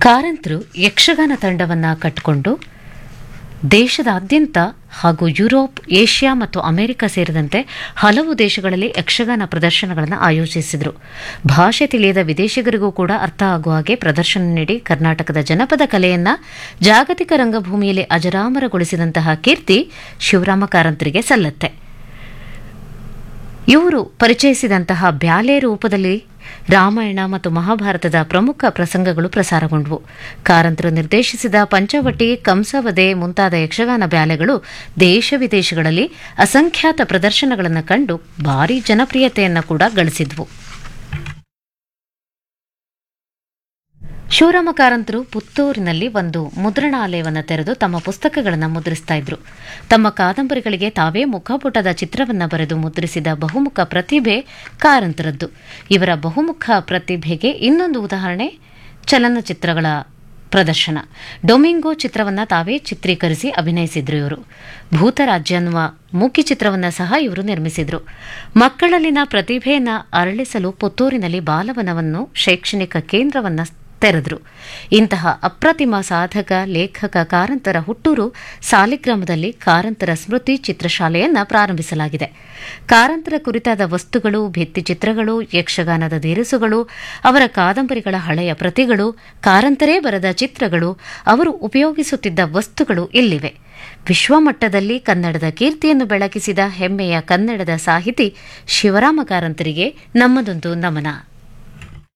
ಕಾರಂತರು ಯಕ್ಷಗಾನ ತಂಡವನ್ನ ಕಟ್ಟಿಕೊಂಡು ದೇಶದಾದ್ಯಂತ ಹಾಗೂ ಯುರೋಪ್ ಏಷ್ಯಾ ಮತ್ತು ಅಮೆರಿಕ ಸೇರಿದಂತೆ ಹಲವು ದೇಶಗಳಲ್ಲಿ ಯಕ್ಷಗಾನ ಪ್ರದರ್ಶನಗಳನ್ನು ಆಯೋಜಿಸಿದರು ಭಾಷೆ ತಿಳಿಯದ ವಿದೇಶಿಗರಿಗೂ ಕೂಡ ಅರ್ಥ ಆಗುವ ಹಾಗೆ ಪ್ರದರ್ಶನ ನೀಡಿ ಕರ್ನಾಟಕದ ಜನಪದ ಕಲೆಯನ್ನ ಜಾಗತಿಕ ರಂಗಭೂಮಿಯಲ್ಲಿ ಅಜರಾಮರಗೊಳಿಸಿದಂತಹ ಕೀರ್ತಿ ಶಿವರಾಮ ಕಾರಂತರಿಗೆ ಸಲ್ಲತ್ತೆ ಇವರು ಪರಿಚಯಿಸಿದಂತಹ ಬ್ಯಾಲೆ ರೂಪದಲ್ಲಿ ರಾಮಾಯಣ ಮತ್ತು ಮಹಾಭಾರತದ ಪ್ರಮುಖ ಪ್ರಸಂಗಗಳು ಪ್ರಸಾರಗೊಂಡವು ಕಾರಂತರು ನಿರ್ದೇಶಿಸಿದ ಪಂಚವಟಿ ಕಂಸವದೆ ಮುಂತಾದ ಯಕ್ಷಗಾನ ಬ್ಯಾಲೆಗಳು ದೇಶ ವಿದೇಶಗಳಲ್ಲಿ ಅಸಂಖ್ಯಾತ ಪ್ರದರ್ಶನಗಳನ್ನು ಕಂಡು ಭಾರೀ ಜನಪ್ರಿಯತೆಯನ್ನು ಕೂಡ ಗಳಿಸಿದ್ವು ಶಿವರಾಮ ಕಾರಂತರು ಪುತ್ತೂರಿನಲ್ಲಿ ಒಂದು ಮುದ್ರಣಾಲಯವನ್ನು ತೆರೆದು ತಮ್ಮ ಪುಸ್ತಕಗಳನ್ನು ಮುದ್ರಿಸ್ತಾ ಇದ್ರು ತಮ್ಮ ಕಾದಂಬರಿಗಳಿಗೆ ತಾವೇ ಮುಖಪುಟದ ಚಿತ್ರವನ್ನು ಬರೆದು ಮುದ್ರಿಸಿದ ಬಹುಮುಖ ಪ್ರತಿಭೆ ಕಾರಂತರದ್ದು ಇವರ ಬಹುಮುಖ ಪ್ರತಿಭೆಗೆ ಇನ್ನೊಂದು ಉದಾಹರಣೆ ಚಲನಚಿತ್ರಗಳ ಪ್ರದರ್ಶನ ಡೊಮಿಂಗೋ ಚಿತ್ರವನ್ನ ತಾವೇ ಚಿತ್ರೀಕರಿಸಿ ಅಭಿನಯಿಸಿದ್ರು ಇವರು ಭೂತರಾಜ್ಯ ಅನ್ನುವ ಮೂಕಿ ಚಿತ್ರವನ್ನ ಸಹ ಇವರು ನಿರ್ಮಿಸಿದ್ರು ಮಕ್ಕಳಲ್ಲಿನ ಪ್ರತಿಭೆಯನ್ನ ಅರಳಿಸಲು ಪುತ್ತೂರಿನಲ್ಲಿ ಬಾಲವನವನ್ನು ಶೈಕ್ಷಣಿಕ ಕೇಂದ್ರವನ್ನ ತೆರೆದ್ರು ಇಂತಹ ಅಪ್ರತಿಮ ಸಾಧಕ ಲೇಖಕ ಕಾರಂತರ ಹುಟ್ಟೂರು ಸಾಲಿಗ್ರಾಮದಲ್ಲಿ ಕಾರಂತರ ಸ್ಮೃತಿ ಚಿತ್ರಶಾಲೆಯನ್ನ ಪ್ರಾರಂಭಿಸಲಾಗಿದೆ ಕಾರಂತರ ಕುರಿತಾದ ವಸ್ತುಗಳು ಭಿತ್ತಿಚಿತ್ರಗಳು ಯಕ್ಷಗಾನದ ದಿರಿಸುಗಳು ಅವರ ಕಾದಂಬರಿಗಳ ಹಳೆಯ ಪ್ರತಿಗಳು ಕಾರಂತರೇ ಬರೆದ ಚಿತ್ರಗಳು ಅವರು ಉಪಯೋಗಿಸುತ್ತಿದ್ದ ವಸ್ತುಗಳು ಇಲ್ಲಿವೆ ವಿಶ್ವಮಟ್ಟದಲ್ಲಿ ಕನ್ನಡದ ಕೀರ್ತಿಯನ್ನು ಬೆಳಗಿಸಿದ ಹೆಮ್ಮೆಯ ಕನ್ನಡದ ಸಾಹಿತಿ ಶಿವರಾಮ ಕಾರಂತರಿಗೆ ನಮ್ಮದೊಂದು ನಮನ